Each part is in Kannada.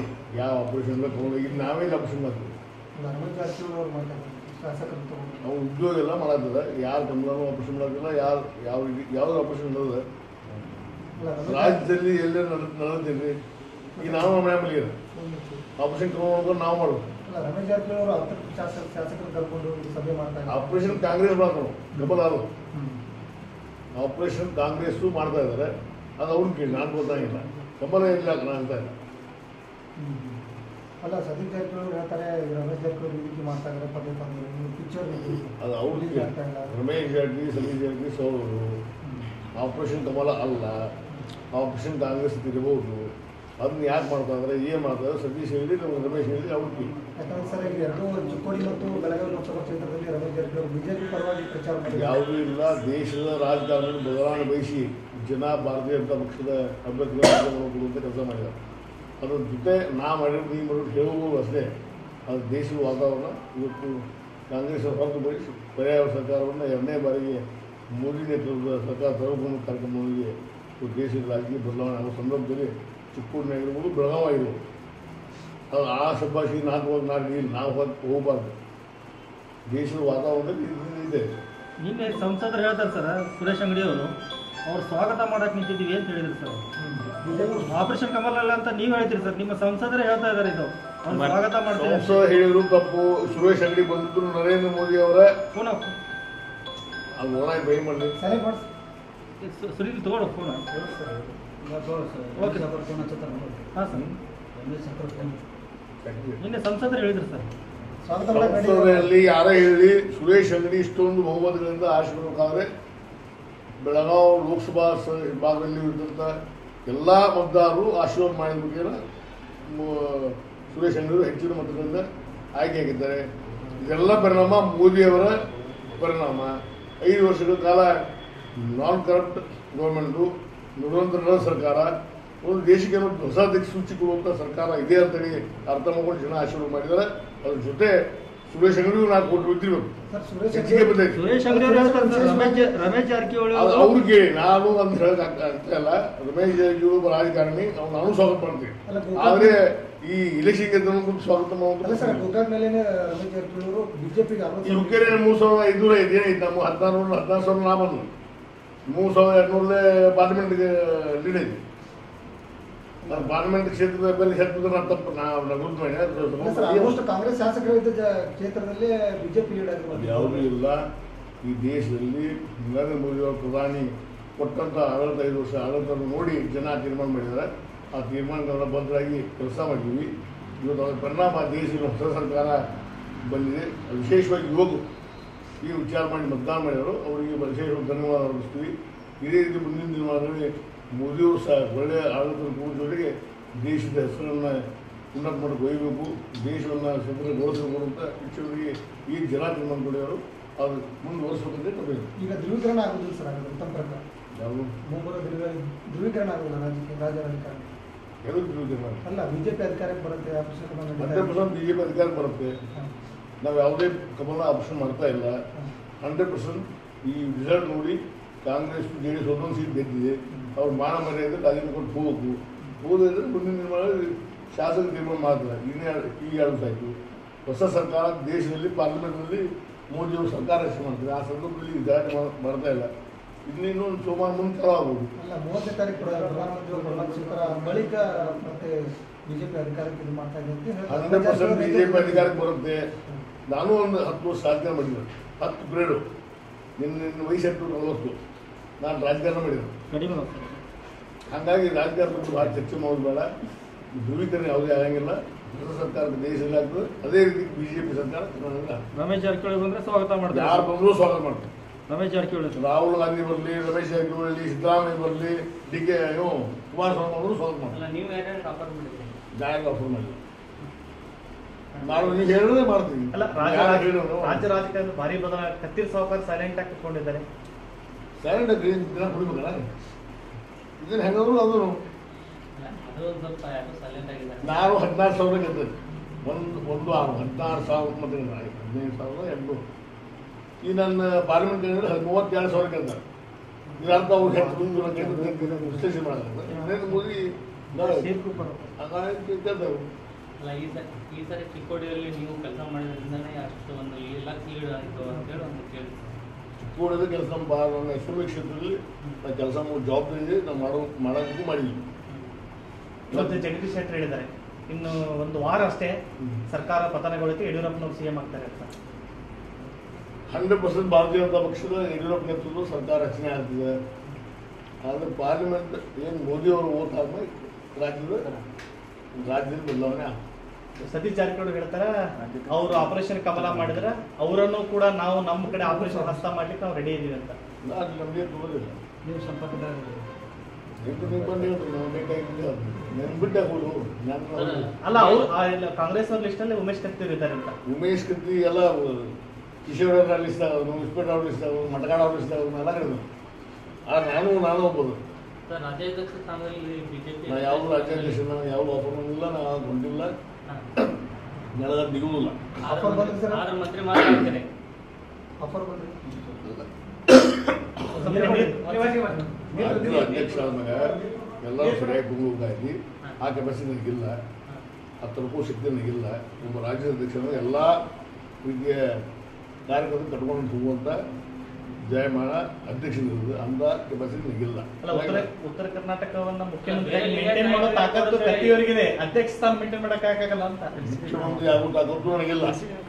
ಯಾವ ಆಪರೇಷನ್ ತಗೊಂಡು ಈಗ ನಾವೇನು ಆಪರೇಷನ್ ಮಾಡ್ತೀವಿ ರಮೇಶ್ ಜಾರಕಿಹೊಳಿ ಅವ್ರು ಮಾಡ್ತಾರೆ ಶಾಸಕರು ತಗೊಂಡು ನಾವು ಉದ್ಯೋಗ ಎಲ್ಲ ಮಾಡತ್ತದ ಯಾರು ಕಮಲನೂ ಆಪರೇಷನ್ ಮಾಡೋದಿಲ್ಲ ಯಾರು ಯಾವ ರೀತಿ ಯಾವ್ದು ಆಪರೇಷನ್ ನಡೆದ ಅಲ್ಲ ರಮೇಶ್ ರಾಜ್ಯದಲ್ಲಿ ಎಲ್ಲೇ ನಡ ನಡೆದಿಲ್ಲ ಈಗ ನಾವು ನಮ್ಮ ಮನೆ ಇದೆ ಜಾರಕಿಹೊಳಿ ಆಪರೇಷನ್ ತಗೊಂಡು ನಾವು ಮಾಡೋದು ಅಲ್ಲ ರಮೇಶ್ ಜಾರಕಿಹೊಳಿ ಅವರು ಹತ್ತು ಶಾಸಕ ಶಾಸಕರು ಕರ್ಕೊಂಡು ಈ ಸಭೆ ಮಾಡ್ತಾ ಇದ್ದಾರೆ ಆಪರೇಷನ್ ಕಾಂಗ್ರೆಸ್ ಮಾಡ್ತಾರೆ ಕಮಲ್ ಅವರು ಹ್ಮ್. ಆಪರೇಷನ್ ಕಾಂಗ್ರೆಸ್ಸು ಮಾಡ್ತಾ ಇದ್ದಾರೆ ಅದು ಅವ್ರನ್ನ ಕೇಳಿ ನಾನು ಗೊತ್ತಾಗಿಲ್ಲ ಕಮಲ ಇಲ್ಲ ಕಣ ಅಂತ ಇಲ್ಲ ಹ್ಮ್. ಅಲ್ಲ ಸತೀಶ್ ಜಾರಕಿಹೊಳಿ ಅವ್ರು ಹೇಳ್ತಾರೆ ಈ ರಮೇಶ್ ಜಾರಕಿಹೊಳಿ ಈ ರೀತಿ ಮಾಡ್ತಾ ಇದ್ದಾರೆ ಪದೇ ಪದೇ ನೀವು ಪಿಕ್ಚರ್ ಅದು ಅವ್ರಿಗೆ ರಮೇಶ್ ಜಾರಕಿಹೊಳಿ ಸತೀಶ್ ಜಾರಕಿಹೊಳಿ ಸೋಲರು ಆಪರೇಷನ್ ಕಮಲ ಅಲ್ಲ ಆಪರೇಷನ್ ಕಾಂಗ್ರೆಸ್ ಇರಬಹುದು ಅದನ್ನ ಯಾಕೆ ಮಾಡ್ತಾ ಇದ್ದಾರೆ ಏನು ಮಾಡ್ತಾ ಇದ್ದಾರೆ ಸತೀಶ್ ಹೇಳಿ ನಮ್ಗೆ ರಮೇಶ್ ಹೇಳಿ ಅವ್ರಿಗೆ ಯಾಕಂದ್ರೆ ಸರ್ ಈಗ ಎರಡು ಚಿಕ್ಕೋಡಿ ಮತ್ತು ಬೆಳಗಾವಿ ಲೋಕಸಭಾ ಕ್ಷೇತ್ರದಲ್ಲಿ ರಮೇಶ್ ಜಾರಕಿಹೊಳಿ ಬಿಜೆಪಿ ಪರವಾಗಿ ಪ್ರಚಾರ ಮಾಡಿದ್ದಾರೆ ಯಾವುದೂ ಇಲ್ಲ ದೇಶದ ರಾಜಕಾರಣದಲ್ಲಿ ಬದಲಾವಣೆ ಬಯಸಿ ಜನ ಭಾರತೀಯ ಜನತಾ ಪಕ್ಷದ ಅಭ್ಯರ್ಥಿಗಳನ್ನು ಕೊಡುವಂಥ ಕೆಲಸ ಮಾಡಿದ್ದಾರೆ ಅದ್ರ ಜೊತೆ ನಾ ಮಾಡಿರೋದು ನೀವು ಮಾಡೋದು ಹೇಳುವುದು ಅಷ್ಟೇ ಅದು ದೇಶದ ವಾತಾವರಣ ಇವತ್ತು ಕಾಂಗ್ರೆಸ್ ಹೊರತುಪಡಿಸಿ ಪರ್ಯಾಯ ಸರ್ಕಾರವನ್ನು ಎರಡನೇ ಬಾರಿಗೆ ಮೋದಿ ನೇತೃತ್ವದ ಸರ್ಕಾರ ತರಬಹುದು ಕಾರ್ಯಕ್ರಮಗಳಿಗೆ ಇವತ್ತು ದೇಶದ ರಾಜಕೀಯ ಬದಲಾವಣೆ ಆಗೋ ಸಂದರ್ಭದಲ್ಲಿ ಚಿಕ್ಕೋಡಿ ಆಗಿರ್ಬೋದು ಬೆಳಗಾವಿ ಆಗಿರ್ಬೋದು ಅದು ಆ ಶಬ್ಬಾಷಿ ನಾಲ್ಕು ಹೋಗಿ ನಾಲ್ಕು ಇಲ್ಲ ನಾವು ಹೋಗಿ ಹೋಗಬಾರ್ದು ದೇಶದ ವಾತಾವರಣದಲ್ಲಿ ಇದು ಇದೆ ನಿನ್ನೆ ಸಂಸದರು ಹೇಳ್ತಾರೆ ಸರ್ ಸುರೇಶ್ ಅಂಗಡಿ ಅವರು ಅವ್ರು ಸ್ವಾಗತ ಮಾಡಕ್ ನಿಂತಿದ್ದೀವಿ ಅಂತ ಹೇಳಿದ್ರು ಸರ್ ಬಿಜೆಪಿ ಆಪರೇಷನ್ ಕಮಲ್ ಅಲ್ಲ ಅಂತ ನೀವು ಹೇಳ್ತೀರಿ ಸರ್ ನಿಮ್ಮ ಸಂಸದರೇ ಹೇಳ್ತಾ ಇದ್ದಾರೆ ಇದು ಅವ್ರು ಸ್ವಾಗತ ಮಾಡ್ತೀವಿ ಸಂಸದ ಹೇಳಿದ್ರು ತಪ್ಪು ಸುರೇಶ್ ಅಂಗಡಿ ಬಂದಿದ್ರು ನರೇಂದ್ರ ಮೋದಿ ಅವರ ಫೋನ್ ಅದು ಓನಾಗಿ ಬೈ ಮಾಡಲಿ ಸರಿ ಮಾಡಿಸಿ ಸುನೀಲ್ ತಗೊಳ್ಳು ಫೋನ್ ಓಕೆ ಹಾಂ ಸರ್ ನಿನ್ನೆ ಸಂಸದರು ಹೇಳಿದ್ರು ಸರ್ ಸ್ವಾಗತ ಮಾಡಕ್ಕೆ ready ಇದ್ದಾರೆ. ಸಂಸದರಲ್ಲಿ ಯಾರೇ ಹೇಳಿ ಸುರೇಶ್ ಅಂಗಡಿ ಇಷ್ಟೊಂದು ಬಹುಮತಗಳಿಂದ ಆಶೀರ್ವಾದಕ್ಕಾದ್ರೆ ಬೆಳಗಾವಿ ಲೋಕಸಭಾ ಸ- ಭಾಗದಲ್ಲಿ ಇದ್ದಂಥ ಎಲ್ಲ ಮತದಾರರು ಆಶೀರ್ವಾದ ಮಾಡಿದ ಮುಖೇನ ಮ- ಸುರೇಶ್ ಅಂಗಡಿ ಹೆಚ್ಚಿನ ಮತಗಳಿಂದ ಆಯ್ಕೆಯಾಗಿದ್ದಾರೆ ಇದೆಲ್ಲ ಪರಿಣಾಮ ಮೋದಿಯವರ ಪರಿಣಾಮ ಐದು ವರ್ಷಗಳ ಕಾಲ ನಾನ್ ಕರಪ್ಟ್ ಗೌರ್ಮೆಂಟು ನಿರಂತರ ಸರ್ಕಾರ ಒಂದು ದೇಶಕ್ಕೆ ಒಂದು ಹೊಸ ದಿಕ್ಸೂಚಿ ಕೊಡುವಂಥ ಸರ್ಕಾರ ಇದೆ ಅಂತೇಳಿ ಅರ್ಥ ಮಾಡ್ಕೊಂಡು ಜನ ಆಶೀರ್ವಾದ ಮಾಡಿದ್ದಾರೆ ಅದ್ರ ಜೊತೆ ಸುರೇಶ್ ಅಂಗಡಿಗೂ ನಾಲ್ಕು ಕೋಟಿ ಬಿದ್ದಿರ್ಬೇಕು ಸರ್ ಸುರೇಶ್ ಹೆಚ್ಚಿಗೆ ಅಂಗಡಿ- ಬಂದೈತಿ ಸುರೇಶ್ ಅಂಗಡಿ ಅವರು ಹೇಳ್ತಾರೆ ಸರ್ ರಮೇಶ್ ಜಾ- ರಮೇಶ್ ಜಾರಕಿಹೊಳಿ ಅದು ಅವರು ಅವ್ರಿಗೆ ನಾನು ಅಂತ ಹೇಳಕ್ ಆಗ್ತಾ ಇಲ್ಲ ರಮೇಶ್ ಜಾರಕಿಹೊಳಿ ಒಬ್ಬ ರಾಜಕಾರಣಿ ಅವ್ನು ನಾನು ಸ್ವಾಗತ ಮಾಡ್ತೀನಿ ಅಲ್ಲ, ಗೋಕಾಕ್- ಆದ್ರೆ ಈ ಇಲೆಕ್ಷನ್ ಗೆದ್ದ ಸ್ವಾಗತ ಅಲ್ಲ ಸರ್ ಮಾಡುವಂತ ಗೋಕಾಕ್ ಮೇಲೇನೆ ರಮೇಶ್ ಜಾರಕಿಹೊಳಿ ಅವರು ಬಿಜೆಪಿಗೆ ಈ ಉಕ್ಕೇರಿಯ ಮೂರು ಸಾವಿರದ ಐದುನೂರ ಐದು ಏನೈತೆ ನಮ್ಮ ಹದಿನಾರು ನೂರ ಹದಿನಾರು ಸಾವಿರ ನಾ ಬಂದು ಮೂರು ಸಾವಿರದ ಎರಡ್ನೂರಲ್ಲೇ ಪಾರ್ಲಿಮೆಂಟ್ಗೆ ಲೀಡ್ ಐತಿ ನಾನು ಪಾರ್ಲಿಮೆಂಟ್ ಕ್ಷೇತ್ರದ ಬೆಲೆ ಕ್ಷೇತ್ರದ ನಾನು ತಪ್ಪು ನಾವು ಗುರುತು ಮಾಡಿ ಅಲ್ಲ ಸರ್ ಆಲ್ಮೋಸ್ಟ್ ಕಾಂಗ್ರೆಸ್ ಶಾಸಕರು ಇದ್ದ ಜ- ಕ್ಷೇತ್ರದಲ್ಲಿ ಬಿಜೆಪಿ ಲೀಡ್ ಅದು ಆಗಿರ್ಬೋದು ಯಾವುದೂ ಇಲ್ಲ ಈ ದೇಶದಲ್ಲಿ ನರೇಂದ್ರ ಮೋದಿ ಅವರು ಪ್ರಧಾನಿ ಕೊಟ್ಟಂಥ ಆಡಳಿತ ಐದು ವರ್ಷ ಆಡಳಿತವನ್ನು ನೋಡಿ ಜನ ತೀರ್ಮಾನ ಮಾಡಿದ್ದಾರೆ ಆ ತೀರ್ಮಾನಗಳನ್ನ ಬದ್ಧರಾಗಿ ಕೆಲಸ ಮಾಡಿದ್ವಿ ಇವತ್ತು ಅದರ ಪರಿಣಾಮ ದೇಶದ ಹೊಸ ಸರ್ಕಾರ ಬಂದಿದೆ ಅದು ವಿಶೇಷವಾಗಿ ಯುವಕರು ಈ ವಿಚಾರ ಮಾಡಿ ಮತದಾನ ಮಾಡಿದರು ಅವರಿಗೆ ವಿಶೇಷವಾಗಿ ಧನ್ಯವಾದ ಅರ್ಪಿಸ್ತೀವಿ ಇದೇ ರೀತಿ ಮುಂದಿನ ದಿನಮಾನಗಳಲ್ಲಿ ಮೋದಿಯವರು ಸಹ ಒಳ್ಳೆಯ ಆಡಳಿತದ ಕೂಡ ಜೊತೆಗೆ ದೇಶದ ಹೆಸರನ್ನು ಉನ್ನತ ಮಾಡಕ್ಕೆ ಒಯ್ಯಬೇಕು ದೇಶವನ್ನು ಸದೃಢಗೊಳಿಸಬೇಕು ಅಂತ ಶಿಕ್ಷಕರಿಗೆ ಈ ಜನ ತೀರ್ಮಾನ ಕೊಡಿಯವರು ಅದು ಮುಂದುವರಿಸಬೇಕಂತ ತಪ್ಪೇನು ಈಗ ಧ್ರುವೀಕರಣ ಆಗುದಿಲ್ಲ ಸರ್ ಹಾಗಾದ್ರೆ ತಮ್ಮ ಪ್ರಕಾರ ಯಾವುದು ಮುಂಬರುವ ಧ್ರುವೀ- ಧ್ರುವೀಕರಣ ಆಗುದಿಲ್ಲ ರಾಜಕೀಯ ರಾಜ್ಯ ರಾಜಕಾರಣ ಎದಕ್ಕೆ ತೀರ್ಮಾನ ಅಲ್ಲ ಬಿಜೆಪಿ ಅಧಿಕಾರಕ್ಕೆ ಬರುತ್ತೆ ಆಪರೇಷನ್ ಕಮಲ ನಡೀತಾ ಹಂಡ್ರೆಡ್ ಇದೆ. ಪರ್ಸೆಂಟ್ ಬಿ ಜೆ ಪಿ ಅಧಿಕಾರ ಬರುತ್ತೆ ಹಾ. ನಾವು ಯಾವುದೇ ಕಮಲ ಆಪ್ಷನ್ ಮಾಡ್ತಾ ಇಲ್ಲ ಹಂಡ್ರೆಡ್ ಪರ್ಸೆಂಟ್ ಈ ರಿಸಲ್ಟ್ ನೋಡಿ ಕಾಂಗ್ರೆಸ್ ಜೆ ಡಿ ಎಸ್ ಒಂದೊಂದು ಸೀಟ್ ಗೆದ್ದಿದೆ ಅವ್ರು ಮಾನ ಮರ್ಯಾದೆ ರಾಜೀನಾಮೆ ಕೊಟ್ಟು ಹೋಗಬೇಕು ಹೋದ್ರೆ ಮುಂದಿನ ನಿರ್ಮಾಣ ಶಾಸಕ ತೀರ್ಮಾನ ಮಾಡ್ತಾರೆ ಇನ್ನೇ ಈಗ ಎರಡು ದಿವಸ ಆಯಿತು ಹೊಸ ಸರ್ಕಾರ ದೇಶದಲ್ಲಿ ಪಾರ್ಲಿಮೆಂಟ್ನಲ್ಲಿ ಮೋದಿಯವರು ಸರ್ಕಾರ ರಚನೆ ಮಾಡ್ತಾರೆ ಆ ಸಂದರ್ಭದಲ್ಲಿ ಈ ಗಲಾಟೆ ಮಾಡ್- ಮಾಡ್ತಾ ಇಲ್ಲ ಇನ್ನೇನು ಒಂದು ಸೋಮವಾರ ಮುಂದೆ ಚಾಲು ಆಗ್ಬೋದು ಅಲ್ಲ ಮೂವತ್ತನೇ ತಾರೀಕು ಪ್ರ- ಪ್ರಧಾನಮಂತ್ರಿ ಪ್ರಮಾಣ ಸ್ವೀಕಾರ ಬಳಿಕ ಮತ್ತೆ ಬಿಜೆಪಿ ಅಧಿಕಾರಕ್ಕೆ ಇದು ಮಾಡ್ತಾ ಇದೆ ಅಂತ ಹೇಳ್ತಾರೆ. Hundred percent B J P ಅಧಿಕಾರಕ್ಕೆ ಬರುತ್ತೆ ನಾನು ಒಂದು ಹತ್ತು ವರ್ಷ ರಾಜಕಾರಣ ಮಾಡಿದ್ದೆ ಹತ್ತು ಗ್ರೇಡು ನಿನ್ನ ನಿನ್ನ ವಯಸ್ಸು ಎಷ್ಟು ನಲವತ್ತು ನಾನು ರಾಜಕಾರಣ ಮಾಡಿದ್ದೆ ಕಡಿಮೆ ಆಗ್ತದೆ. ಹಾಗಾಗಿ ರಾಜಕಾರಣ ಬಗ್ಗೆ ಭಾಳ ಚರ್ಚೆ ಮಾಡೋದು ಬೇಡ ಈ ಧ್ರುವೀಕರಣ ಯಾವುದೇ ಆಗಂಗಿಲ್ಲ ಹೊಸ ಸರ್ಕಾರದ ದೇಶದಲ್ಲಿ ಆಗ್ತದೆ ಅದೇ ರೀತಿ ಬಿ ಜೆ ಪಿ ಸರ್ಕಾರ ಚುನಾವಣೆಯಲ್ಲಿ ಆಗ್ತದೆ. ರಮೇಶ್ ಜಾರಕಿಹೊಳಿ ಬಂದ್ರೆ ಸ್ವಾಗತ ಯಾರು ಮಾಡ್ತಾರೆ ಬಂದರೂ ಸ್ವಾಗತ ಮಾಡ್ತಾರೆ ರಮೇಶ್ ಜಾರಕಿಹೊಳಿ ಸರ್ ರಾಹುಲ್ ಗಾಂಧಿ ಬರಲಿ ರಮೇಶ್ ಜಾರಕಿಹೊಳಿ ಸಿದ್ದರಾಮಯ್ಯ ಬರಲಿ ಡಿ ಕೆ ಇವು ಕುಮಾರಸ್ವಾಮಿ ಅವರು ಸ್ವಾಗತ ಮಾಡ್ತಾರೆ ನೀವು ಯಾರ್ಯಾರು ಆಫರ್ ಮಾಡಿದ್ರಿ ಜಾಗ ಆಫರ್ ಮಾಡಿ ನಾನು ನೀವು ಹೇಳಿದ್ರೆ ಮಾಡ್ತೀನಿ ಅಲ್ಲ ರಾಜ್ಯ ಯಾರು ರಾಜ- ಹೇಳೋರು? ರಾಜ್ಯ ರಾಜಕಾರಣ ಭಾರಿ ಬದಲಾವಣೆ ಕತ್ತೀರ್ ಸಾವುಕಾರ ಸೈಲೆಂಟ್ ಆಗಿ ಕುತ್ಕೊಂಡಿದ್ದಾರೆ ಸೈಲೆಂಟ್ ಆಗಿ ದಿನ ಕುಡಿಬೇಕಲ್ಲ ಇದನ್ನ ಹೆಂಗಾದ್ರು ಅದು ಅದು ಒಂದು ಸ್ವಲ್ಪ ಯಾಕೋ ಸೈಲೆಂಟ್ ಆಗಿದ್ದಾರೆ ನಾನು ಹದಿನಾರು ಸಾವಿರ ಗೆದ್ದೆ ಒಂದು ಒಂದು ಆರು ಹದಿನಾರು ಸಾವಿರ ಮತ್ತೆ ಹದಿನೈದು ಸಾವಿರ ಎಂಟು ಈ ನನ್ನ ಪಾರ್ಲಿಮೆಂಟ್ ಗೆದ್ದರೆ ಹದ್ ಮೂವತ್ತೆರಡು ಸಾವಿರ ಗೆದ್ದ ಇದರ್ಥ ಅವ್ರು ಹೆಚ್ಚು ಮುಂದೆ ಗೆದ್ದು ವಿಶ್ಲೇಷಣೆ ಮಾಡಲ್ಲ ನರೇಂದ್ರ ಮೋದಿ ನಾಳೆ ಸೇರ್ಕು ಬರೋ ಹಂಗಾಗಿ ಕೇಳ್ತೇವೆ ಅಲ್ಲ ಈ ಸರಿ ಈ ಸರಿ ಚಿಕ್ಕೋಡಿಯಲ್ಲಿ ನೀವು ಕೆಲಸ ಮಾಡಿದ್ರಿಂದನೇ ಅಷ್ಟು ಒಂದು ಎಲ್ಲ ಲೀಡ್ ಆಯಿತು ಅಂತೇಳಿ ಒಂದು ಕೇಳಿ ಚಿಕ್ಕೋಡಿಯಲ್ಲಿ ಕೆಲಸ ಭಾಳ ನನ್ನ ಎಸ್ಎಂಇ ಕ್ಷೇತ್ರದಲ್ಲಿ ನಾನು ಕೆಲಸ ಮಾಡೋ ಜವಾಬ್ದಾರಿ ಇದೆ ನಾವು ಮಾಡೋ ಮಾಡೋದಕ್ಕೂ ಮಾಡಿದ್ವಿ ಇವತ್ತು ಜಗದೀಶ್ ಶೆಟ್ಟರ್ ಹೇಳಿದ್ದಾರೆ ಇನ್ನು ಒಂದು ವಾರ ಅಷ್ಟೇ ಸರ್ಕಾರ ಪತನಗೊಳ್ಳುತ್ತೆ ಯಡಿಯೂರಪ್ಪನವರು ಸಿಎಂ ಆಗ್ತಾರೆ ಅಂತ ಹಂಡ್ರೆಡ್ ಪರ್ಸೆಂಟ್ ಭಾರತೀಯ ಜನತಾ ಪಕ್ಷದ ಯಡಿಯೂರಪ್ಪ ನೇತೃತ್ವ ಸರ್ಕಾರ ರಚನೆ ಆಗ್ತಿದೆ ಆದರೆ ಪಾರ್ಲಿಮೆಂಟ್ ಏನು ಮೋದಿ ಅವರು ಓಟ್ ಆದ್ಮೇಲೆ ರಾಜ್ಯದ ರಾಜ್ಯದ ಬದಲಾವಣೆ ಆಗ್ತದೆ ಸತೀಶ್ ಜಾರಕಿಹೊಳಿ ಹೇಳ್ತಾರ ಅವರು ಆಪರೇಷನ್ ಕಮಲ ಮಾಡಿದ್ರೆ ಅವರನ್ನು ಕೂಡ ನಾವು ನಮ್ಮ ಕಡೆ ಆಪರೇಷನ್ ಹಸ್ತ ಮಾಡ್ಲಿಕ್ಕೆ ನಾವು ರೆಡಿ ಇದೀವಿ ಅಂತ ನಾನು ನಮಗೆ ತೋರಿಲ್ಲ ನೀವು ಸಂಪರ್ಕದಾಗ ನೀವು ನೀವು ಬಂದು ಹೇಳ್ರಿ ನಾವು ಬೇಕಾಗಿಲ್ಲ ನೆನ್ ಬಿಟ್ಟೆ ಕೊಡು ನಾನು ಅಲ್ಲ ಅವ್ರು ಆ ಇಲ್ಲ, ಕಾಂಗ್ರೆಸ್ ಅವ್ರ ಲಿಸ್ಟ್ ಅಲ್ಲಿ ಉಮೇಶ್ ಕತ್ತಿ ಇದ್ದಾರೆ ಅಂತ ಉಮೇಶ್ ಕತ್ತಿ ಎಲ್ಲ ಕಿಶೋರ್ ಅವ್ರ ಲಿಸ್ಟ್ ಆಗೋದು ಇಸ್ಪೇಟ್ ಅವ್ರ ಲಿಸ್ಟ್ ಆಗೋದು ಮಟಗಾಡ ಅವ್ರ ಲಿಸ್ಟ್ ಆಗೋದು ಎಲ್ಲ ಹೇಳಿದ್ರು ಆದ್ರೆ ನಾನು ನಾನು ಒಬ್ಬದು ಸರ್ ರಾಜ್ಯಾಧ್ಯಕ್ಷ ಸ್ಥಾನದಲ್ಲಿ ಬಿಜೆಪಿ ನಾ ಯಾವ ರಾಜ್ಯಾಧ್ಯಕ್ಷ ನಾನು ಯಾವ ಆಫರ್ ಮಾಡಿಲ್ಲ ನಾನು ಯಾವ್ದು ಹೊಂದಿಲ್ಲ ನೆಲದ ದಿಗುವುದಿಲ್ಲ Offer ಬಂದ್ರೆ ಸರ್? ಆದ್ರೆ ಮಂತ್ರಿ ಮಾತ್ರ ಆಗ್ತಾರೆ ಆಫರ್ ಬಂದ್ರಿ ರಾಜ್ಯದ ಅಧ್ಯಕ್ಷ ಆದ್ಮೇಲೆ ಎಲ್ಲರೂ ಸರಿಯಾಗಿ ಗುಂಗುಗಾಗಿ ಆ ಕೆಪಾಸಿಟಿ ನನಗಿಲ್ಲ ಹತ್ತು ರೂಪಾಯಿ ಶಕ್ತಿ ನನಗಿಲ್ಲ ಒಬ್ಬ ರಾಜ್ಯದ ಅಧ್ಯಕ್ಷ ಅಂದ್ರೆ ಎಲ್ಲ ರೀತಿಯ ಕಾರ್ಯಕ್ರಮ ಕಟ್ಕೊಂಡು ಹೋಗುವಂಥ ಜಯಮಾನ ಅಧ್ಯಕ್ಷನಿರೋದು ಅಂತ ಕೆಪಾಸಿಟಿ ನನಗಿಲ್ಲ ಅಲ್ಲ ಉತ್ತರ ಉತ್ತರ ಕರ್ನಾಟಕವನ್ನ ಮುಖ್ಯಮಂತ್ರಿಯಾಗಿ ಮೇಂಟೈನ್ ಮಾಡೋ ತಾಕತ್ತು ಕತ್ತಿಯವರಿಗಿದೆ ಅಧ್ಯಕ್ಷ ಸ್ಥಾನ ಮೇಂಟೈನ್ ಮಾಡಕ್ ಆಗಲ್ಲ ಅಂತ ಮುಖ್ಯಮಂತ್ರಿ ಆಗುವಂಥ ನನಗಿಲ್ಲ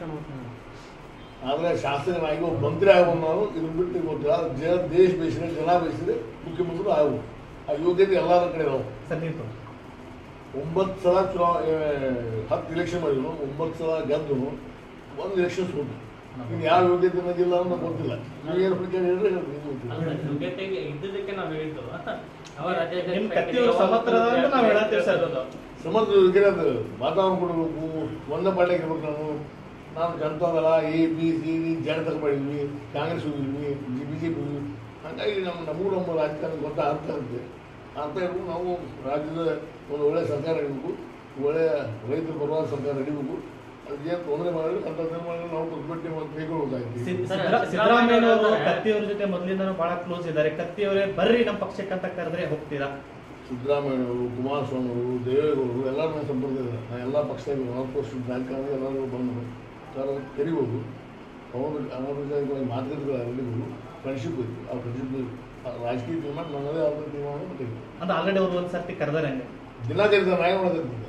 ಆದರೆ ಶಾಸಕನಾಗಿ ಒಬ್ಬ ಮಂತ್ರಿ ಆಗುವ ನಾವು ಇದನ್ನ ಬಿಟ್ಟು ಗೊತ್ತಿಲ್ಲ ಜನ ದೇಶ ಬೇಸಿದ್ರೆ ಜನ ಬೇಸಿದ್ರೆ ಮುಖ್ಯಮಂತ್ರಿ ಆಗುವು ಆ ಯೋಗ್ಯತೆ ಎಲ್ಲರ ಕಡೆ ಇದಾವೆ ಸರ್ ನೀವು ಒಂಬತ್ತು ಸಲ ಚುನಾ ಹತ್ತು ಇಲೆಕ್ಷನ್ ಮಾಡಿದ್ರು ಒಂಬತ್ತು ಸಲ ಗೆದ್ದು ಒಂದು ಇಲೆಕ್ಷನ್ ಸೋತು ಇನ್ನು ಯಾವ ಯೋಗ್ಯತೆ ನನಗಿಲ್ಲ ಅಂತ ಗೊತ್ತಿಲ್ಲ ನೀವು ಏನು ಪ್ರಚಾರ ಹೇಳಿದ್ರೆ ಹೇಳ್ರಿ, ಇದು ಗೊತ್ತಿಲ್ಲ. ಅಲ್ಲ, ಯೋಗ್ಯತೆಗೆ ಇದ್ದದಕ್ಕೆ ನಾವು ಹೇಳಿದ್ದು ಅವ ರಾಜ್ಯಾಧ್ಯಕ್ಷ ನಿಮ್ ಕತ್ತಿಯವರು ಸಮರ್ಥರದ ಅಂತ ನಾವು ಹೇಳತ್ತೀವಿ ಸರ್ ಅದು ಸಮರ್ಥ ಯೋಗ್ಯತೆ ಅದು ವಾತಾವರಣ ಕೊಡಬೇಕು ಒಂದೇ ಪಾರ್ಟಿಗೆ ಇರ್ಬೇಕು ನಾವು ನಾನು Janata Dal A B C D Janata ಮಾಡಿದ್ವಿ ಕಾಂಗ್ರೆಸ್ ಹೋಗಿದ್ವಿ ಬಿ ಜೆ ಪಿ ಹೋಗಿದ್ವಿ ಹಾಗಾಗಿ ನಮ್ಮ ನಮಗೂ ನಮ್ಮ ರಾಜಕಾರಣ ಗೊತ್ತ ಅರ್ಥ ಇರುತ್ತೆ ಅರ್ಥ ಇರ್ಬೇಕು ನಾವು ರಾಜ್ಯದ ಒಂದು ಒಳ್ಳೆಯ ಸರ್ಕಾರ ಇಡಬೇಕು ಒಳ್ಳೆಯ ರೈತರು ಬರುವ ಸರ್ಕಾರ ಹಿಡಿಬೇಕು ಅದೇನು ತೊಂದರೆ ಮಾಡಿದ್ರೆ ಅಂತ ಮಾಡಿ ನಾವು ಪ್ರತಿಭಟನೆ ಮಾಡಿ ಕೈಗೊಳ್ಳಬೇಕಾಗ್ತದೆ ಸಿದ್- ಸರ್, ಸಿದ್ದರಾ- ಸಿದ್ದರಾಮಯ್ಯ ಸಿದ್ದರಾಮಯ್ಯ ಅವರು ಅವರು ಕತ್ತಿಯವ್ರ ಜೊತೆ ಮೊದಲಿಂದನೂ ಬಹಳ ಕ್ಲೋಸ್ ಇದ್ದಾರೆ ಕತ್ತಿಯವರೇ ಬರ್ರಿ ನಮ್ಮ ಪಕ್ಷಕ್ಕೆ ಅಂತ ಕರೆದ್ರೆ ಹೋಗ್ತೀರಾ ಸಿದ್ದರಾಮಯ್ಯವರು ಕುಮಾರಸ್ವಾಮಿ ಅವರು ದೇವೇಗೌಡರು ಎಲ್ಲರ ಮೇಲೆ ಸಂಪರ್ಕ ಇದೆ ನಾನು ಎಲ್ಲ ಪಕ್ಷದಾಗ ನಾಲ್ಕು ವರ್ಷ ರಾಜಕಾರಣ ಎಲ್ಲರೂ ಬಂದರು ಸರ್ ಅವ್ರು ಕರಿಬೋದು ಅವರು ಅನೌಪಚಾರಿಕವಾಗಿ ಮಾತುಕತೆಗಳು ನಡೀಬೋದು ಫ್ರೆಂಡ್ಶಿಪ್ ಇತ್ತು ಆ ಫ್ರೆಂಡ್ಶಿಪ್ ರಾಜಕೀಯ ತೀರ್ಮಾನ ನನ್ನದೇ ಆದ ತೀರ್ಮಾನ ಕರಿಬೋದು ಅಂತ ಆಲ್ರೆಡಿ ಅವ್ರು ಒಂದ್ ಸರ್ತಿ ಕರೆದಾರೆ ಹಂಗೆ ದಿನ ಕರೀತಾರೆ ನಾಯಿ ಮಾಡೋದಿರ್ತದೆ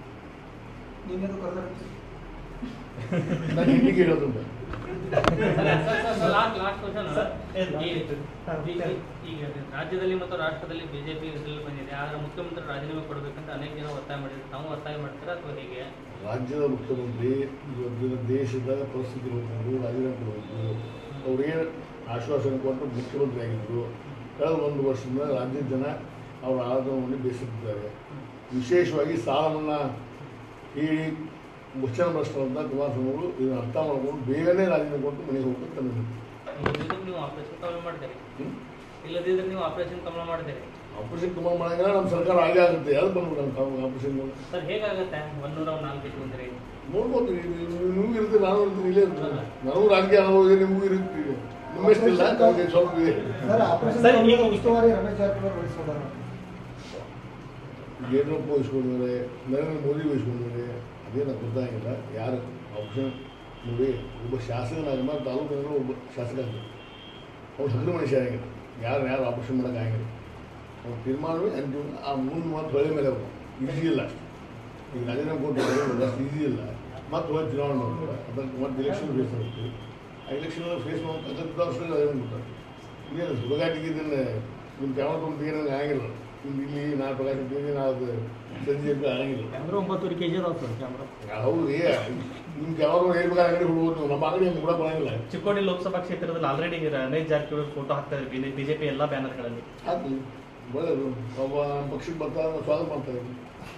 ನೀವೇನು ಕರೆದ್ರೆ ನಾನು ಹಿಂದಿಗೆ ಹೇಳೋದುಂಟು ಲಾಸ್ಟ್ ಲಾಸ್ಟ್ ಕ್ವಶನ್ ಸರ್, ಏನು? ಹಾ, ಈಗ ರಾಜ್ಯದಲ್ಲಿ ಮತ್ತು ರಾಷ್ಟ್ರದಲ್ಲಿ ಬಿಜೆಪಿ ಹೆಸರಲ್ಲಿ ಬಂದಿದೆ ಆದ್ರೆ ಮುಖ್ಯಮಂತ್ರಿ ರಾಜೀನಾಮೆ ಕೊಡಬೇಕಂತ ಅನೇಕ ಜನ ಒತ್ತಾಯ ಮಾಡಿದ್ರು ತಾವು ಒತ್ತಾಯ ಮಾಡ್ತೀರಾ ಅಥವಾ ಹೇಗೆ ರಾಜ್ಯದ ಮುಖ್ಯಮಂತ್ರಿ ಇವತ್ತಿನ ದೇಶದ ಪರಿಸ್ಥಿತಿ ನೋಡಿಕೊಂಡು ರಾಜೀನಾಮೆ ಕೊಡಬೇಕು ಅವ್ರೇನು ಆಶ್ವಾಸನೆ ಕೊಟ್ಟು ಮುಖ್ಯಮಂತ್ರಿ ಆಗಿದ್ದರು ಕಳೆದ ಒಂದು ವರ್ಷದಿಂದ ರಾಜ್ಯದ ಜನ ಅವರ ಆಡಳಿತವನ್ನು ಬೇಸತ್ತಿದ್ದಾರೆ ವಿಶೇಷವಾಗಿ ಸಾಲ ಮನ್ನಾ ಹೇಳಿ ವಚನ ಭ್ರಷ್ಟರಂತ ಕುಮಾರಸ್ವಾಮಿ ಅವರು ಇದನ್ನು ಅರ್ಥ ಮಾಡ್ಕೊಂಡು ಬೇಗನೆ ರಾಜೀನಾಮೆ ಕೊಟ್ಟು ಮನೆಗೆ ಹೋಗ್ಬೇಕು ತಂದಿದ್ರು ಇಲ್ಲದಿದ್ರೆ ನೀವು ಆಪರೇಷನ್ ಕಮಲ ಮಾಡ್ತೀರಿ ಇಲ್ಲದಿದ್ರೆ ನೀವು ಆಪರೇಷನ್ ಕಮಲ ಮಾಡ್ತೀರಿ ಆಪರೇಷನ್ ಕುಮಾರ್ ಮಾಡಿದ್ರೆ ನಮ್ಮ ಸರ್ಕಾರ ಆಗೇ ಆಗುತ್ತೆ ಯಾರು ಬಂದ್ಬಿಟ್ಟು ನಮ್ಮ ಆಪರೇಷನ್ ಸರ್ ಹೇಗಾಗತ್ತೆ ಒಂದೂರ ನಾಲ್ಕು ಇಟ್ಟು ಅಂದ್ರೆ ನೋಡ್ಬೋದು ನಿಮಗೂ ಇರುತ್ತೆ ನಾನು ಇರ್ತೀನಿ ಇಲ್ಲೇ ಇರ್ತೀನಿ ನನಗೂ ರಾಜಕೀಯ ಅನುಭವ ಇದೆ ನಿಮಗೂ ಇರುತ್ತೆ ನಿಮ್ಮಷ್ಟಿಲ್ಲ ನನಗೆ ಸ್ವಲ್ಪ ಇದೆ ಸರ್ ಆಪರೇಷನ್ ಸರ್, ಈಗ- ಉಸ್ತುವಾರಿ ರಮೇಶ್ ಜಾರಕಿಹೊಳಿ ವಹಿಸ್ಕೊಂಡಾರ ಯಡಿಯೂರಪ್ಪ ವಹಿಸ್ಕೊಂಡಿದ್ದಾರೆ ನರೇಂದ್ರ ಮೋದಿ ವಹಿಸ್ಕೊಂಡಿದ್ದಾರೆ ಅದೇನು ಗೊತ್ತಾಗಿಲ್ಲ ಯಾರು ಆಪ್ಷನ್ ನೋಡಿ ಒಬ್ಬ ಶಾಸಕನಾಗ ತಾಲೂಕಿನ ಒಬ್ಬ ಶಾಸಕ ಆಗ್ಬೇಕು ಅವ್ರು ಹಗಲು ಮನುಷ್ಯ ಆಗಿಲ್ಲ ಯಾರು ಯಾರು ಆಪರೇಷನ್ ಮಾಡೋಕ್ಕಾಗಿಲ್ಲ ಅವ್ರ ತೀರ್ಮಾನವೇ ಅಂತಿಮ ಆ ಮುಂದೆ ಮತ್ತು ಹೊಳೆ ಮೇಲೆ ಅವರು ಈಸಿ ಇಲ್ಲ ಅಷ್ಟು ಈಗ ರಾಜೀನಾಮೆ ಕೊಟ್ಟು ಅಷ್ಟು ಈಸಿ ಇಲ್ಲ ಮತ್ತೆ ಹೋಗಿ ಚುನಾವಣೆ ಮಾಡ್ತಾರೆ ಅದಕ್ಕೆ ಮತ್ತೆ ಎಲೆಕ್ಷನ್ ಫೇಸ್ ಆಗುತ್ತೆ ಆ ಎಲೆಕ್ಷನ್ ಫೇಸ್ ಮಾಡ್ತಕ್ಕಂಥ ವರ್ಷಗಳು ಅದೇನು ಗೊತ್ತಾಗ್ತದೆ ಇದೇನು ಸುಡುಗಾಟಿಗೆ ಇದನ್ನು ನಿಮ್ಮ ಕ್ಯಾಮ್ರಾ ತುಂಬ ತೆಗಿಯೋಂಗೆ ಆಗಿಲ್ಲ ಇಲ್ಲಿ ಇಲ್ಲಿ ನಾ ಪ್ರಕಾಶ ತೆಗಿ ನಾ ಅದು ಸಂಜೆ ಅಂತ ಆಗಿಲ್ಲ ಕ್ಯಾಮ್ರಾ ಒಂಬತ್ತುವರೆ ಕೆ ಜಿ ಅದಾವ ಸರ್ ಕ್ಯಾಮ್ರಾ ಹೌದು ರೀ ನಿಮ್ಮ ಕ್ಯಾಮ್ರಾ ಹೇಳ್ಬೇಕಾದ್ರೆ ಅಂಗಡಿ ಹುಡುಗರು ನಮ್ಮ ಅಂಗಡಿ ಹಂಗೆ ಕೂಡ ಬರಂಗಿಲ್ಲ ಚಿಕ್ಕೋಡಿ ಲೋಕಸಭಾ ಕ್ಷೇತ್ರದಲ್ಲಿ ಆಲ್ರೆಡಿ ರಮೇಶ್ ಜಾರಕಿಹೊಳಿ ಫೋಟೋ ಹಾಕ್ತಾ ಇದ್ದಾರೆ ಬಿಜೆಪಿ ಎಲ್ಲಾ ಬ್ಯಾನರ್ಗಳಲ್ಲಿ ಅದು ಒಳ್ಳೆಯದು ಒಬ್ಬ ನಮ್ಮ ಪಕ್ಷಕ್ಕೆ ಬರ್ತಾರೆ ನಾವು ಸ್ವಾಗತ ಮಾಡ್ತಾ ಇದ್ದೀವಿ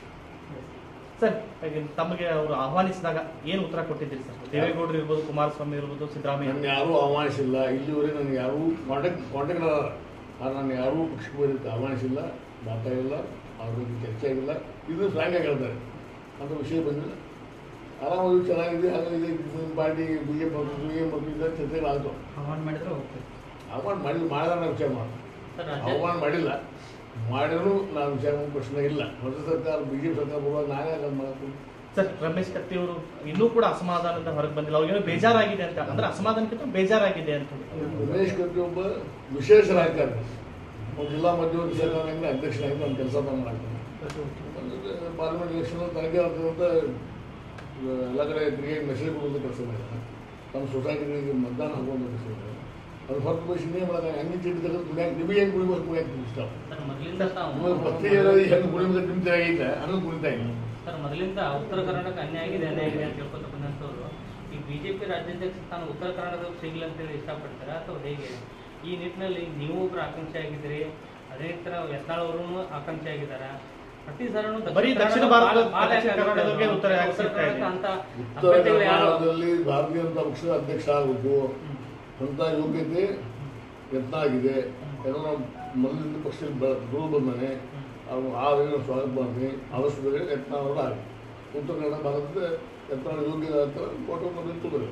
ಸರ್ ಈಗ ತಮಗೆ ಅವರು ಆಹ್ವಾನಿಸಿದಾಗ ಏನು ಉತ್ತರ ಕೊಟ್ಟಿದ್ದೀರಿ ಸರ್ ದೇವೇಗೌಡರು ಇರ್ಬೋದು ಕುಮಾರಸ್ವಾಮಿ ಇರ್ಬೋದು ಸಿದ್ದರಾಮಯ್ಯ ನನ್ನ ಯಾರೂ ಆಹ್ವಾನಿಸಿಲ್ಲ ಇಲ್ಲಿವರೆಗೆ ನನಗೆ ಯಾರೂ ಕಾಂಟ್ಯಾಕ್ಟ್ ಕಾಂಟ್ಯಾಕ್ಟ್ ಅದಾರ ಆದ್ರೆ ನಾನು ಯಾರೂ ಪಕ್ಷಕ್ಕೆ ಬರೋದಕ್ಕೆ ಆಹ್ವಾನಿಸಿಲ್ಲ ಮಾತಾಡಿಲ್ಲ ಅವ್ರ ಬಗ್ಗೆ ಚರ್ಚೆ ಆಗಿಲ್ಲ ಇದು ಫ್ರಾಂಕ್ ಆಗಿ ಹೇಳ್ತಾರೆ ಅಂತ ವಿಷಯ ಬಂದಿಲ್ಲ ಆರಾಮಾಗಿ ಚೆನ್ನಾಗಿದೆ ಹಾಗಾಗಿ ನಿಮ್ಮ ಪಾರ್ಟಿ ಬಿ ಜೆ ಪಿ ಏನು ಬರ್ತಿದ್ದ ಚರ್ಚೆಗಳಾಗ್ತಾವೆ ಆಹ್ವಾನ ಮಾಡಿದ್ರೆ ಹೋಗ್ತೀವಿ ಆಹ್ವಾನ ಮಾಡಿಲ್ಲ ಮಾಡಿದ್ರೆ ನಾವು ವಿಚಾರ ಮಾಡಿ ಸರ್ ರಾಜ್ಯ ಆಹ್ವಾನ ಮಾಡಿಲ್ಲ ಮಾಡಿದ್ರು ನಾನು ವಿಚಾರ ಮಾಡೋ ಪ್ರಶ್ನೆ ಇಲ್ಲ ಹೊಸ ಸರ್ಕಾರ ಬಿ ಜೆ ಪಿ ಸರ್ಕಾರ ಬರುವಾಗ ನಾನೇ ಅದನ್ನು ಮಾಡಕ್ಕೆ ಸರ್ ರಮೇಶ್ ಕತ್ತಿ ಅವರು ಇನ್ನೂ ಕೂಡ ಅಸಮಾಧಾನದಿಂದ ಹೊರಗೆ ಬಂದಿಲ್ಲ ಅವ್ರಿಗೇನೋ ಬೇಜಾರಾಗಿದೆ ಅಂತ ಅಂದ್ರೆ ಅಸಮಾಧಾನಕ್ಕಿಂತ ಬೇಜಾರಾಗಿದೆ ಅಂತ ಹೇಳಿ ಉಮೇಶ್ ಕತ್ತಿ ಒಬ್ಬ ವಿಶೇಷ ರಾಜಕಾರಣಿ ಅವ್ರು ಜಿಲ್ಲಾ ಮಧ್ಯವರ್ತಿ ಸರ್ಕಾರದಿಂದ ಅಧ್ಯಕ್ಷನಾಗಿ ನಾನು ಕೆಲಸ ಮಾಡ್ತೀನಿ ಪಾರ್ಲಿಮೆಂಟ್ ಎಲೆಕ್ಷನ್ ತನಗೆ ಆಗ್ತದಂತ ಎಲ್ಲ ಕಡೆ ತಿರುಗಿ ಮೆಸೇಜ್ ಕೊಡೋದು ಕೆಲಸ ಮಾಡಿದ್ದಾರೆ ನಮ್ಮ ಸೊಸೈಟಿಗಳಿಗೆ ಮತದಾನ ಹಾಕುವಂಥ ಕೆಲಸ ಮಾಡಿದ್ದಾರೆ ಅದು ಹೊರತುಪಡಿಸಿ ಇನ್ನೇ ಮಾಡೋದು ಹಂಗೆ ಚೀಟಿ ತೆಗೆದು ಕುಡಿಯಾಕ ನಿಮಗೆ ಹೆಂಗೆ ಕುಡಿಬೇಕು ಕುಡಿಯಾಕ ಇಷ್ಟ ಸರ್ ಮೊದಲಿಂದ ತಾವು ಇವಾಗ ಪತ್ರಿಕೆಗಳಲ್ಲಿ ಹೆಂಗೆ ಕುಡಿಬೇಕು ನಿಮ್ಗೆ ಆಗೈತೆ ಹಂಗೆ ಕುಡಿತಾ ಇಲ್ಲ ಸರ್ ಮೊದಲಿಂದ ಉತ್ತರ ಕರ್ನಾಟಕ ಅನ್ಯಾಯ ಆಗಿದೆ ಅನ್ಯಾಯ ಆಗಿದೆ ಅಂತ ಹೇಳ್ಕೊತ ಬಂದಂಥವ್ರು ಈ ಬಿಜೆಪಿ ರಾಜ್ಯಾಧ್ಯಕ್ಷ ಸ್ಥಾನ ಉತ್ತರ ಕರ್ನಾಟಕದಲ್ಲಿ ಸಿಗ್ಲಿ ಅಂತೇಳಿ ಇಷ್ಟಪಡ್ತೀರಾ ಅಥವಾ ಹೇಗೆ ಈ ನಿಟ್ಟಿನಲ್ಲಿ ನೀವು ಒಬ್ರು ಆಕಾಂಕ್ಷಿ ಆಗಿದ್ದೀರಿ ಅದೇ ಥರ ಯತ್ನಾಳ್ ಅವರು ಆಕಾಂಕ್ಷಿ ಆಗಿದ್ದಾರೆ ಪ್ರತಿ ಸಲನೂ ಬರೀ ದಕ್ಷಿಣ ಕನ್ನಡ ಭಾರತ- ಭಾಳ- ಭಾಳ ದಕ್ಷಿಣ ಯಾಕೆ ಕನ್ನಡದವ್ರಿಗೆ ಆಗುತ್ತೆ? ಉತ್ತರ ಯಾಕೆ ಉತ್ತರ ಸಿಗ್ತಾ ಇದೆ? ಕರ್ನಾಟಕ ಅಂತ ಉತ್ತರ ಅಭ್ಯರ್ಥಿಗಳು ಯಾರು ಕರ್ನಾಟಕದಲ್ಲಿ ಭಾರತೀಯ ಜನತಾ ಪಕ್ಷದ ಅಧ್ಯಕ್ಷ ಆಗಬೇಕು ಅಂತ ಯೋಗ್ಯತೆ ಯತ್ನ ಆಗಿದೆ ಯಾಕಂದ್ರೆ ನಾವು ಮೊದಲಿಂದ ಪಕ್ಷದಲ್ಲಿ ಬ ದೂರ ಬಂದಾನೆ ಅವ್ರು ಆ ವೇಳೆ ನಾನು ಸ್ವಾಗತ ಮಾಡ್ತೀನಿ ಅವಶ್ಯಕತೆ ಯತ್ನ ಅವರು ಆಗಿ ಉತ್ತರ ಕನ್ನಡ ಭಾರತದ ಯತ್ನ ಯೋಗ್ಯ ಅಂತ ಫೋಟೋ ಮೊದಲು ತಗೋರಿ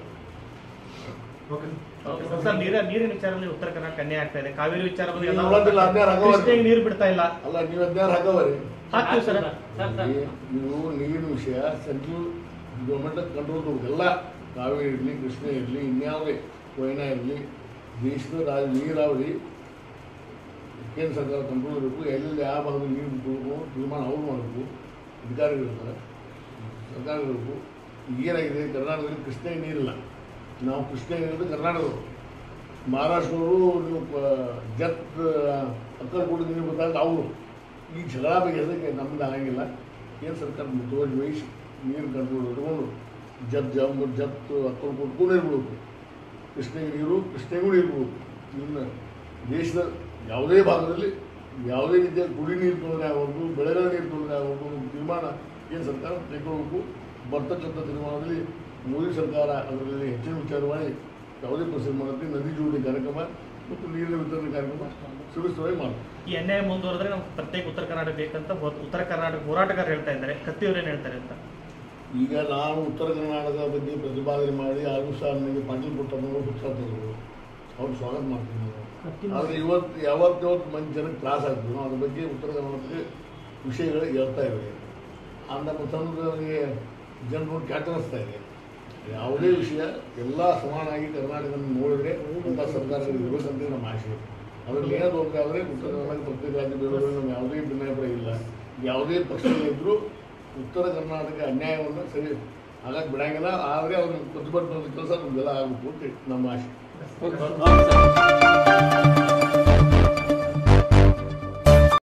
ಸರ್ ನೀರ ನೀರಿನ ವಿಚಾರದಲ್ಲಿ ಉತ್ತರ ಕರ್ನಾಟಕ ಅನ್ಯಾಯ ಆಗ್ತಾ ಇದೆ ಕಾವೇರಿ ವಿಚಾರ ಬಗ್ಗೆ ಈಗ ಎಲ್ಲ ನೋಡೋದಿಲ್ಲ, ಅನ್ಯಾಯ ಆಗೋವರೆಗೆ. ಕೃಷ್ಣೆಗೆ ನೀರು ಬಿಡ್ತಾ ಇಲ್ಲ ಅಲ್ಲ ನೀವು ಹದಿನಾರು ಹಾಕವರಿ ಹಾಕ್ತೀವಿ ಸರ್ ಸರ್ ಸರ್ ನೀವು ನೀರಿನ ವಿಷಯ ಸೆಂಟ್ರಲ್ ಗೌರ್ಮೆಂಟ್ ಕಂಟ್ರೋಲ್ ಎಲ್ಲ ಕಾವೇರಿ ಇರಲಿ ಕೃಷ್ಣ ಇರಲಿ ಇನ್ಯಾವುದೇ ಕೊಯ್ನಾ ಇರಲಿ ದೇಶದ ರಾಜ ನೀರಾವರಿ ಕೇಂದ್ರ ಸರ್ಕಾರ ಕಂಟ್ರೋಲ್ ಇರಬೇಕು ಎಲ್ಲೆಲ್ಲಿ ಯಾವ ಭಾಗದಲ್ಲಿ ನೀರು ಬಿಡಬೇಕು ತೀರ್ಮಾನ ಅವ್ರು ಮಾಡಬೇಕು ಅಧಿಕಾರಿಗಳಿರ್ತಾರೆ ಸರ್ಕಾರ ಇರಬೇಕು ಏನಾಗಿದೆ ಕರ್ನಾಟಕದಲ್ಲಿ ಕೃಷ್ಣೆಗೆ ನೀರಿಲ್ಲ ನಾವು ಕೃಷ್ಣ ಇರೋದು ಕರ್ನಾಟಕದವರು ಮಹಾರಾಷ್ಟ್ರದವರು ನೀವು ಪ- ಜತ್ ಅಕ್ಕಲ್ಕೋಟೆ ನೀರು ಬಂದಾಗ ಅವರು ಈ ಜಗಳ ಬಗೆಹರಿಸಕ್ಕೆ ನಮ್ದು ಆಗಂಗಿಲ್ಲ ಕೇಂದ್ರ ಸರ್ಕಾರ ಮುತುವರ್ಜಿ ವಹಿಸಿ ನೀರು ಕಂಟ್ರೋಲ್ ಇಟ್ಕೊಂಡು ಜತ್ ಜಮ್ ಜತ್ ಅಕ್ಕಲ್ಕೋಟಕ್ಕೂ ನೀರು ಬಿಡಬೇಕು ಕೃಷ್ಣೆಗೆ ನೀರು ಕೃಷ್ಣೆಗೂ ನೀರು ಬಿಡಬೇಕು ಇನ್ನು ದೇಶದ ಯಾವುದೇ ಭಾಗದಲ್ಲಿ ಯಾವುದೇ ರೀತಿಯ ಕುಡಿ ನೀರು ತೊಂದರೆ ಆಗೋದು ಬೆಳೆಗಳ ನೀರು ತೊಂದರೆ ಆಗೋದು ಒಂದು ತೀರ್ಮಾನ ಕೇಂದ್ರ ಸರ್ಕಾರ ಕೈಗೊಳ್ಳಬೇಕು ಬರ್ತಕ್ಕಂಥ ತೀರ್ಮಾನದಲ್ಲಿ ಮೋದಿ ಸರ್ಕಾರ ಅದರಲ್ಲಿ ಹೆಚ್ಚಿನ ವಿಚಾರ ಮಾಡಿ ಯಾವುದೇ ಪ್ರಶ್ನೆ ಮಾಡುತ್ತೆ ನದಿ ಜೋಡಣೆ ಕಾರ್ಯಕ್ರಮ ಮತ್ತು ನೀರಿನ ವಿತರಣೆ ಕಾರ್ಯಕ್ರಮ ಸುರಕ್ಷಿತವಾಗಿ ಮಾಡ್ತಾರೆ ಈ ಅನ್ಯಾಯ ಮುಂದುವರೆದ್ರೆ ನಮ್ಗೆ ಪ್ರತ್ಯೇಕ ಉತ್ತರ ಕರ್ನಾಟಕ ಬೇಕಂತ ಹೊ- ಉತ್ತರ ಕರ್ನಾಟಕ ಹೋರಾಟಗಾರರು ಹೇಳ್ತಾ ಇದ್ದಾರೆ ಕತ್ತಿಯವ್ರೇನು ಹೇಳ್ತಾರೆ ಅಂತ ಈಗ ನಾವು ಉತ್ತರ ಕರ್ನಾಟಕದ ಬಗ್ಗೆ ಪ್ರತಿಪಾದನೆ ಮಾಡಿ ಆರು ಸಹ ನನಗೆ ಪಾಟೀಲ್ ಪುಟ್ಟಮ್ಮನವರು ಪುಸ್ತಕ ತೆಗೆದರು ಅವ್ರು ಸ್ವಾಗತ ಮಾಡ್ತೀನಿ ನಾನು ಆದರೆ ಇವತ್ತು ಯಾವತ್ತು ಯಾವತ್ತು ಮಂದಿ ಜನಕ್ಕೆ ತ್ರಾಸ ಆಗ್ತದೆ ನಾವು ಅದ್ರ ಬಗ್ಗೆ ಉತ್ತರ ಕರ್ನಾಟಕಕ್ಕೆ ವಿಷಯಗಳು ಹೇಳ್ತಾ ಇವೆ ಆ ನಮ್ಮ ಸಮುದಾಯಕ್ಕೆ ಜನರು ಕೆಟ್ಟ ಅನಿಸ್ತಾ ಇದೆ ಯಾವುದೇ ವಿಷಯ ಎಲ್ಲ ಸಮಾನಾಗಿ ಕರ್ನಾಟಕವನ್ನು ನೋಡಿದ್ರೆ ಅಂಥ ಸರ್ಕಾರಗಳು ಇರಬೇಕಂತ ನಮ್ಮ ಆಶೆ ಅದರಲ್ಲಿ ಏನೋ ತೊಂದರೆ ಆದರೆ ಉತ್ತರ ಕರ್ನಾಟಕ ಪ್ರತ್ಯೇಕ ರಾಜ್ಯ ಬೇರೆ ನಮ್ಮ ಯಾವುದೇ ಭಿನ್ನಾಭಿಪ್ರಾಯ ಇಲ್ಲ ಯಾವುದೇ ಪಕ್ಷದಲ್ಲಿದ್ದರೂ ಉತ್ತರ ಕರ್ನಾಟಕ ಅನ್ಯಾಯವನ್ನು ಸರಿ ಆಗಕ್ಕೆ ಬಿಡಂಗಿಲ್ಲ ಆದರೆ ಅವ್ರನ್ನ ಪ್ರತಿಭಟನೆ ಕೆಲಸ ನಮ್ಗೆಲ್ಲ ಆಗಬೇಕು ಅಂತ ನಮ್ಮ ಆಶೆ ಓಕೆ ಸರ್